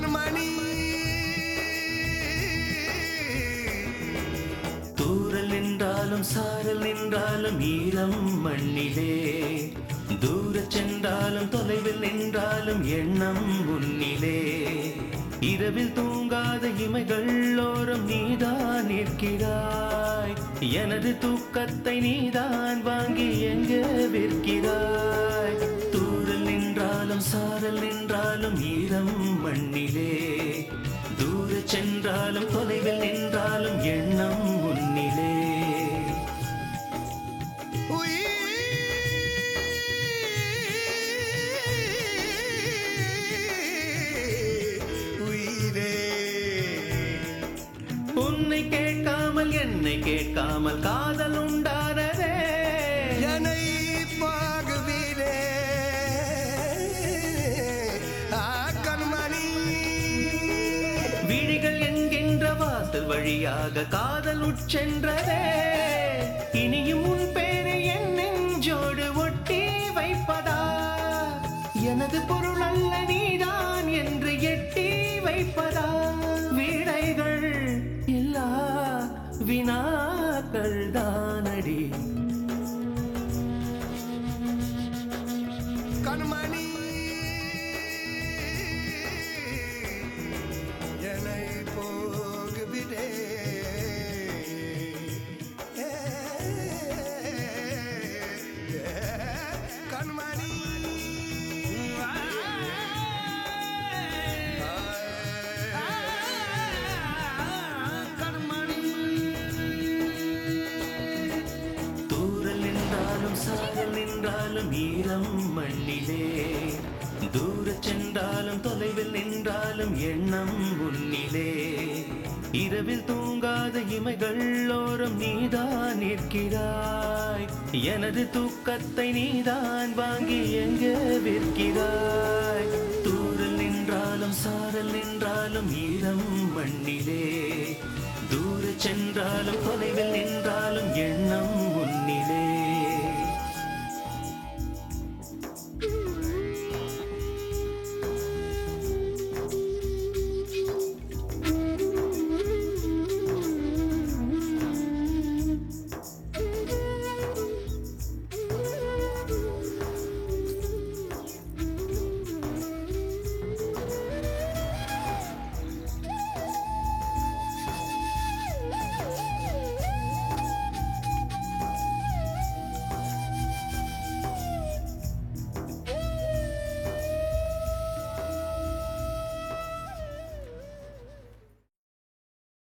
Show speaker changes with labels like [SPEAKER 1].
[SPEAKER 1] கண்மணி
[SPEAKER 2] தூரல் நின்றாலும் சாரல் நின்றாலும் ஈரம் மண்ணிலே தூரச் சென்றாலும் தொலைவில் நின்றாலும் எண்ணம் முன்னிலே இரவில் தூங்காத இமைகள் ஓரம் நீதான் நிற்கிறாய் எனது தூக்கத்தை நீதான் வாங்கி எங்க விற்கிறாய் தூரல் நின்றாலும் சாரல் நின்றாலும் ஈரம் மண்ணிலே தூரச் சென்றாலும் தொலைவில் நின்றாலும் எண்ணம் முன்னிலே
[SPEAKER 1] உயிரே
[SPEAKER 2] உன்னை கேட்காமல் என்னை கேட்காமல் காதல் உண்டானதே
[SPEAKER 1] என்னை பாகுவீரே ஆ கண்மணி
[SPEAKER 2] விழிகள் என்கின்ற வாசல் வழியாக காதல் உட்சென்றதே இனியும் உன் பேரை என் நெஞ்சோடு ஒட்டி வைப்பதா எனது பொருள் அல்ல நீதான் என்று எட்டி வைப்பதா விடைகள் இல்லா வினாக்கள் தானடி
[SPEAKER 1] கண்மணி என்னை போகுவிடே கண்மணி
[SPEAKER 2] தூரல் நின்றாலும் சாரல் நின்றாலும் ஈரம் மண்ணிலே தூரச் சென்றாலும் தொலைவில் நின்றாலும் எண்ணம் முன்னிலே இரவில் தூங்காத இமைகள் ஓரம் நீதான் நிற்கிறாய் எனது தூக்கத்தை நீதான் வாங்கி எங்க விற்கிறாய் தூரல் நின்றாலும் சாரல் நின்றாலும் ஈரம் மண்ணிலே தூரச் சென்றாலும் தொலைவில் நின்றாலும் எண்ணம் முன்னிலே